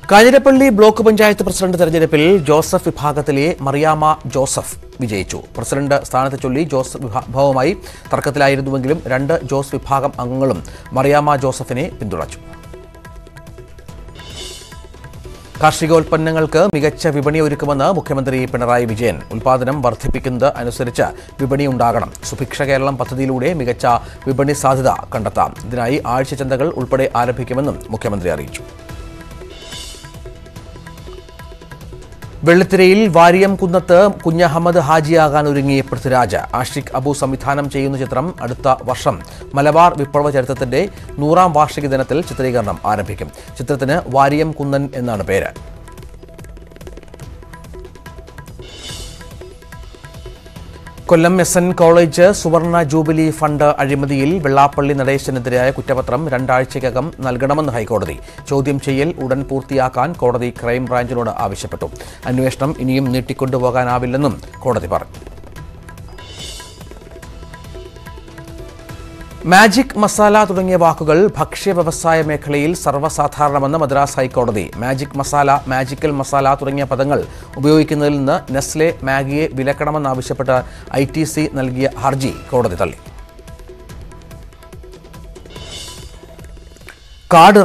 Kanjirappally block panchayat president തെരഞ്ഞെടുപ്പിൽ Joseph വിഭാഗത്തിലെ Mariyama Joseph വിജയിച്ചു പ്രസിഡന്റ് സ്ഥാനത്തെ ചൊല്ലി ജോസഫ് വിഭാഗവുമായി തർക്കത്തിലായിരുന്നുവെങ്കിലും രണ്ട് ജോസ് വിഭാഗം അംഗങ്ങളും മറിയാമ ജോസഫിനെ പിന്തുണച്ചു കാർഷികോൽപ്പന്നങ്ങൾക്ക് മികച്ച വിപണി ഒരുക്കുമെന്ന് മുഖ്യമന്ത്രി പിണറായി വിജയൻ ഉൽപാദനം വർദ്ധിപ്പിക്കുന്നത് അനുസരിച്ച് വിപണി ഉണ്ടാകണം സുഭിക്ഷ കേരളം പദ്ധതിയിലൂടെ മികച്ച വിപണി സാധ്യത കണ്ടെത്താം ഇതിനായി ആഴ്ചചന്തകൾ ഉൾപ്പെടെ ആരംഭിക്കുമെന്നും മുഖ്യമന്ത്രി അറിയിച്ചു വെള്ളിത്തിരയിൽ വാരിയം കുന്നത്ത് കുഞ്ഞഹമ്മദ് ഹാജിയാകാൻ ഒരുങ്ങി പൃഥ്വിരാജ് ആഷിഖ് അബു സംവിധാനം ചെയ്യുന്ന ചിത്രം അടുത്ത വർഷം മലബാർ വിപ്ലവ ചരിത്രത്തിന്റെ നൂറാം വാർഷിക ദിനത്തിൽ ചിത്രീകരണം ആരംഭിക്കും ചിത്രത്തിന് വാരിയം കുന്നൻ എന്നാണ് പേര് കൊല്ലം എസ് എൻ കോളേജ് സുവർണ ജൂബിലി ഫണ്ട് അഴിമതിയിൽ വെള്ളാപ്പള്ളി നടേശനെതിരായ കുറ്റപത്രം രണ്ടാഴ്ചയ്ക്കകം നൽകണമെന്ന് ഹൈക്കോടതി ചോദ്യം ചെയ്യൽ ഉടൻ പൂർത്തിയാക്കാൻ കോടതി ക്രൈംബ്രാഞ്ചിനോട് ആവശ്യപ്പെട്ടു അന്വേഷണം ഇനിയും നീട്ടിക്കൊണ്ടുപോകാനാവില്ലെന്നും കോടതി പറഞ്ഞു മാജിക് മസാല തുടങ്ങിയ വാക്കുകൾ ഭക്ഷ്യ വ്യവസായ മേഖലയിൽ സർവ്വസാധാരണമെന്ന് മദ്രാസ് ഹൈക്കോടതി മാജിക് മസാല മാജിക്കൽ മസാല തുടങ്ങിയ പദങ്ങൾ ഉപയോഗിക്കുന്നതിൽ നിന്ന് നെസ്ലെ മാഗിയെ വിലക്കണമെന്നാവശ്യപ്പെട്ട് ഐ ടി സി നൽകിയ ഹർജി കോടതി തള്ളി കാർഡ്